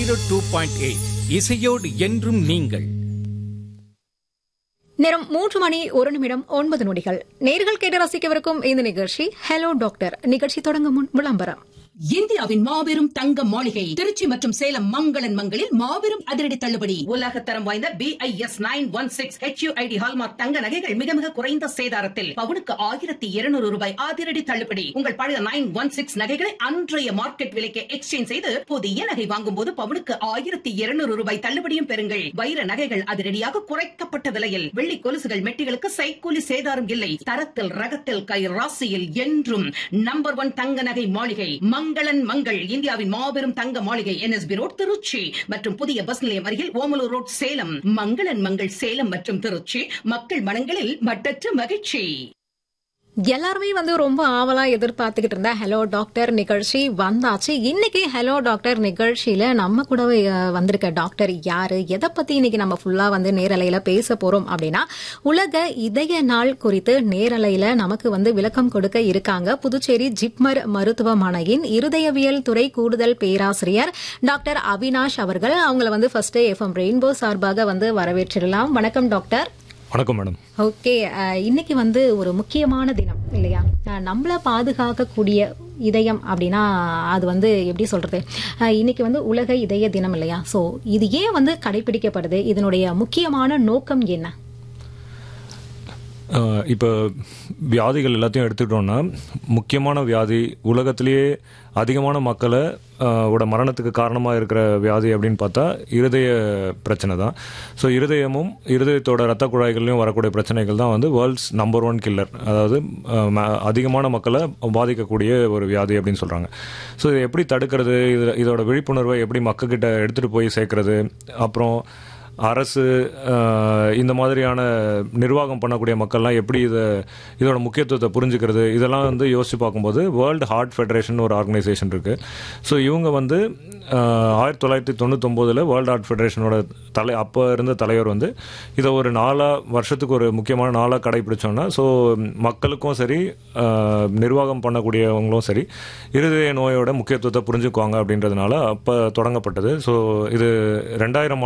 zero two point eight இசையோடு என்றும் நீங்கள் நேரம் மூன்று மணி ஒரு நிமிடம் ஒன்பது நொடிகள் நேர்கள் கேட்டு ரசிக்கவிருக்கும் இந்த நிகழ்ச்சி ஹலோ டாக்டர் நிகழ்ச்சி தொடங்கும் முன் விளம்பரம் இந்தியாவின் மாபெரும் தங்க மாளிகை திருச்சி மற்றும் சேலம் மங்களன் மங்களில் மாபெரும் அதிரடி தள்ளுபடி உலகத்தரம் வாய்ந்த B I S nine one six HUID hallmark தங்க நகைகள் மிக மிக குறைந்த சேதாரத்தில் பவுனுக்கு ஆயிரத்தி இருநூறு ரூபாய் அதிரடி தள்ளுபடி உங்கள் பழைய நைன் ஒன் சிக்ஸ் நகைகளை அன்றைய மார்க்கெட் விலைக்கு எக்ஸ்சேஞ்ச் செய்து புதிய நகை வாங்கும் போது பவுனுக்கு ஆயிரத்தி இருநூறு ரூபாய் தள்ளுபடியும் பெறுங்கள் வைர நகைகள் அதிரடியாக குறைக்கப்பட்ட விலையில் வெள்ளி கொலுசுகள் மெட்டிகளுக்கு சைக்கூலி சேதாரம் இல்லை தரத்தில் ரகத்தில் கை ராசியில் என்றும் நம்பர் ஒன் தங்க நகை மாளிகை மங்களன் மங்கள் இந்தியாவின் மாபெரும் தங்க மாளிகை என்எஸ்பி ரோட் திருச்சி மற்றும் புதிய பஸ் நிலையம் அருகில் ஓமலூர் ரோட் சேலம் மங்களன் மங்கள் சேலம் மற்றும் திருச்சி மக்கள் மனங்களில் மட்டற்ற மகிழ்ச்சி எல்லாருமே வந்து ரொம்ப ஆவலா எதிர்பார்த்துக்கிட்டு இருந்த ஹலோ டாக்டர் நிகழ்ச்சி வந்தாச்சு இன்னைக்கு ஹலோ டாக்டர் நிகழ்ச்சியில நம்ம கூட அஹ், வந்திருக்க டாக்டர் யாரு எதை பத்தி இன்னைக்கு நம்ம ஃபுல்லா வந்து நேரலையில பேச போறோம் அப்படின்னா உலக இதய நாள் குறித்து நேரலையில நமக்கு வந்து விளக்கம் கொடுக்க இருக்காங்க புதுச்சேரி ஜிப்மர் மருத்துவமனையின் இருதயவியல் துறை கூடுதல் பேராசிரியர் டாக்டர் அவினாஷ் அவர்கள் அவங்கள வந்து ஃபர்ஸ்ட் எஃப்எம் ரெயின்போ சார்பாக வந்து வரவேற்றிடலாம் வணக்கம் டாக்டர் வணக்கம் மேடம் ஓகே அஹ், இன்னைக்கு வந்து ஒரு முக்கியமான தினம் இல்லையா அஹ், நம்மள பாதுகாக்கக்கூடிய இதயம் அப்படின்னா அது வந்து எப்படி சொல்றது அஹ், இன்னைக்கு வந்து உலக இதய தினம் இல்லையா சோ இது ஏன் வந்து கடைபிடிக்கப்படுது இதனுடைய முக்கியமான நோக்கம் என்ன அஹ், இப்போ வியாதிகள் எல்லாத்தையும் எடுத்துக்கிட்டோம்னா முக்கியமான வியாதி உலகத்திலேயே அதிகமான மக்களை அஹ், ஓட மரணத்துக்கு காரணமாக இருக்கிற வியாதி அப்படின்னு பார்த்தா இருதய பிரச்சனை தான் ஸோ இருதயமும் இருதயத்தோட ரத்த குழாய்கள்லையும் வரக்கூடிய பிரச்சனைகள் தான் வந்து வேர்ல்ட்ஸ் நம்பர் ஒன் கில்லர் அதாவது அஹ், ம- அதிகமான மக்களை பாதிக்கக்கூடிய ஒரு வியாதி அப்படின்னு சொல்கிறாங்க ஸோ இதை எப்படி தடுக்கிறது இது இதோட விழிப்புணர்வை எப்படி மக்கள்கிட்ட எடுத்துகிட்டு போய் சேர்க்கறது அப்புறம் அரசு அஹ், இந்த மாதிரியான நிர்வாகம் பண்ணக்கூடிய மக்கள்லாம் எப்படி இதை இதோட முக்கியத்துவத்தை புரிஞ்சுக்கிறது இதெல்லாம் வந்து யோசிச்சு பார்க்கும்போது வேர்ல்டு ஹார்ட் ஃபெடரேஷன் ஒரு ஆர்கனைசேஷன் இருக்கு ஸோ இவங்க வந்து அஹ், ஆயிரத்தி தொள்ளாயிரத்தி தொண்ணூத்தொம்போதில் வேர்ல்டு ஹார்ட் ஃபெடரேஷனோட தலை அப்போ இருந்த தலைவர் வந்து இதை ஒரு நாளா வருஷத்துக்கு ஒரு முக்கியமான நாளாக கடைபிடிச்சோன்னா ஸோ மக்களுக்கும் சரி அஹ், நிர்வாகம் பண்ணக்கூடியவங்களும் சரி இருதய நோயோட முக்கியத்துவத்தை புரிஞ்சுக்குவாங்க அப்படின்றதுனால அப்போ தொடங்கப்பட்டது ஸோ இது ரெண்டாயிரம்